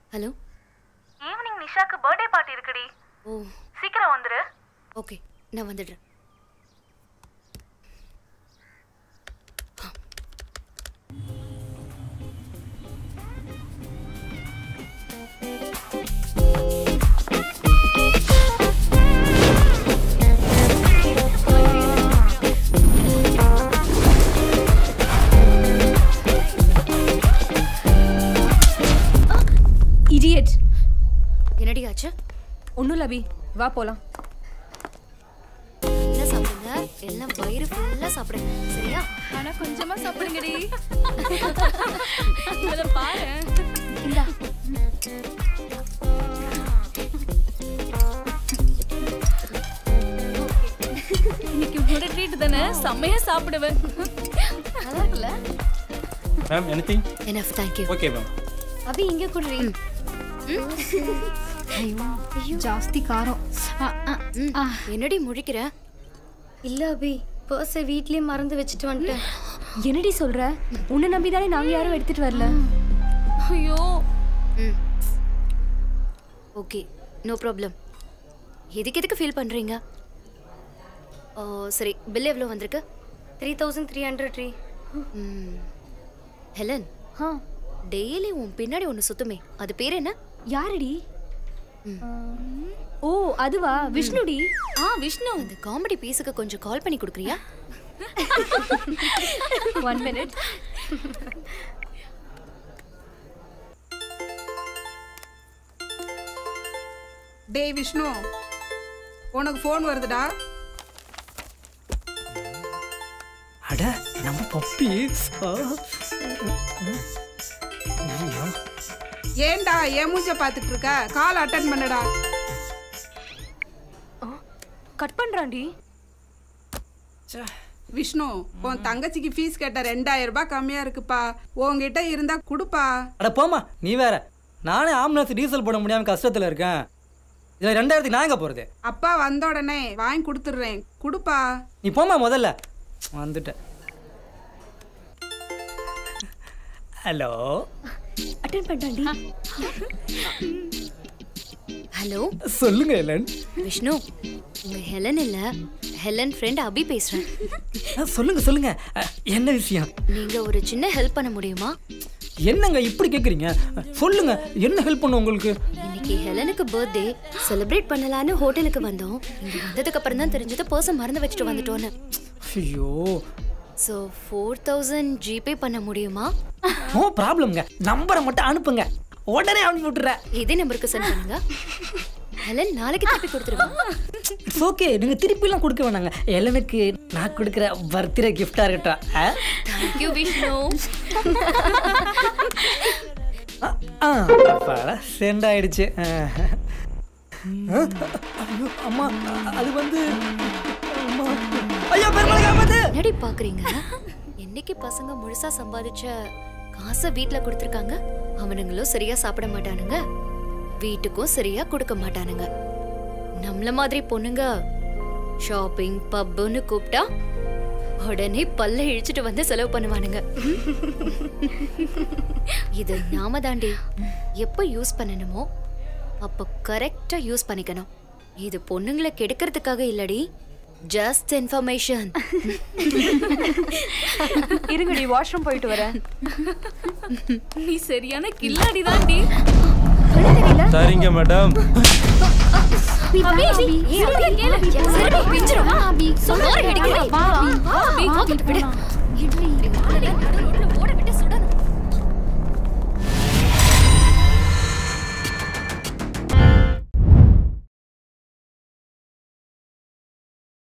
Hello evening நிஷாக்கு birthday party இருக்குடி oh சீக்கிரம் வந்துரு ஓகே நான் வந்துடுறேன் இடியட் என்னடி ஆச்சு ஒன்றும் இல்லை அபி வா போலாம் நல்லா சாப்பிடுங்க எல்லாம் வயிறு ஃபுல்லா சாப்பிடுங்க சரியா ஆனா கொஞ்சமா சாப்பிடுங்கடி இதை பாரு இந்தா இன்னைக்கு உன்னோட ட்ரீட் தானே செம்மையா சாப்பிடுவேன் நல்லா இருக்குல்ல ma'am anything enough thank you okay ma'am Abhi இங்க குடுறி ஜாஸ்தி காரம் என்னடி முழிக்கிற இல்ல அபி பர்ஸை வீட்லயே மறந்து வச்சுட்டு வந்துட்டேன் என்னடி சொல்ற உன்னை நம்பி தானே நாங்க யாரும் எடுத்துட்டு வரல ஐயோ ம் ஓகே நோ ப்ராப்ளம் எதுக்கு எதுக்கு ஃபீல் பண்றீங்க ஓ சரி பில் எவ்வளோ வந்திருக்கு த்ரீ தௌசண்ட் த்ரீ ஹண்ட்ரட் ரீ ம் ஹெலன் ஆ டெய்லி உன் பின்னாடி ஒன்று சுத்துமே அது பேர் என்ன யாருடி ஓ அதுவா விஷ்ணுடி ஆ விஷ்ணு அந்த காமெடி பீஸுக்கு கொஞ்சம் கால் பண்ணி கொடுக்குறியா ஒன் மினிட் டேய் விஷ்ணு உனக்கு ஃபோன் வருதுடா அட நம்ம பப்பி ஆ. ஐயோ. ஏன்டா என் மூஞ்ச பார்த்துட்டு இருக்க கால் அட்டன் பண்ணுடா கட் பண்றான்டி விஷ்ணு உன் தங்கச்சிக்கு ஃபீஸ் கேட்ட ரெண்டாயிரம் ரூபாய் கம்மியா இருக்குப்பா உன்கிட்ட இருந்தா குடுப்பா அட போம்மா நீ வேற நானே ஆம்புலன்ஸ் டீசல் போட முடியாம கஷ்டத்துல இருக்கேன் இதுல ரெண்டாயிரத்துக்கு நான் எங்க போறது அப்பா வந்த உடனே வாங்கி கொடுத்துட்றேன் குடுப்பா நீ போம்மா முதல்ல வந்துட்டேன் ஹலோ அட்டன் பண்ணிட்டான்டி ஹலோ சொல்லுங்க எலன் விஷ்ணு உங்க ஹெலன் இல்ல ஹெலன் ஃப்ரெண்ட் அபி பேசுறேன் ஆ, சொல்லுங்க சொல்லுங்க அ, என்ன விஷயம் நீங்க ஒரு சின்ன ஹெல்ப் பண்ண முடியுமா என்னங்க இப்படி கேக்குறீங்க சொல்லுங்க என்ன ஹெல்ப் பண்ணும் உங்களுக்கு இன்னைக்கு ஹெலனுக்கு பர்த்டே செலிப்ரேட் பண்ணலான்னு ஹோட்டலுக்கு வந்தோம் இங்க வந்ததுக்கு அப்புறம் தான் தெரிஞ்சது பர்சன் மறந்து வச்சுட்டு வந்துட்டோன்னு ஐயோ ஸோ ஃபோர் தௌசண்ட் ஜிபே பண்ண முடியுமா நோ ப்ராப்ளம்ங்க நம்பரை மட்டும் அனுப்புங்க உடனே அனுப்பி விட்டுறேன் இதே நம்பருக்கு சென்ட் பண்ணுங்க ஹெலன் நாளைக்கு திருப்பி கொடுத்துருவேன் இட்ஸ் ஓகே நீங்க திருப்பிலாம் கொடுக்க வேணாங்க எலனுக்கு நான் கொடுக்குற பர்த்டே கிஃப்டா இருக்கட்டும் ஆ? தேங்க்யூ விஷ்ணு ஆ அப்பாடா சென்ட் ஆயிடுச்சு ஆ. ஆ, ஐயோ அம்மா அது வந்து அம்மா ஐயோ பெருமாள் காப்பாத்து என்னடி பாக்குறீங்க என்னைக்கு பசங்க முழுசா சம்பாதிச்ச காசை வீட்ல கொடுத்துருக்காங்க அவனுங்களும் சரியா சாப்பிட மாட்டானுங்க வீட்டுக்கும் சரியா கொடுக்க மாட்டானுங்க நம்மள மாதிரி பொண்ணுங்க ஷாப்பிங் பப்புன்னு கூப்பிட்டா உடனே பல்ல இழிச்சிட்டு வந்து செலவு பண்ணுவானுங்க இது நாம தாண்டி எப்ப யூஸ் பண்ணணுமோ அப்ப கரெக்டா யூஸ் பண்ணிக்கணும் இது பொண்ணுங்களை கெடுக்கிறதுக்காக இல்லடி ஜஸ்ட் இன்ஃபர்மேஷன் இருங்கடி வாஷ்ரூம் போயிட்டு வரேன் நீ சரியான கில்லாடி தான்டி சரிங்க மேடம் அபி இருடி கேளு சரி பிஞ்சிரும் அபி சொன்னாரு அடிக்கிறேன் வா வா விடு இட்லி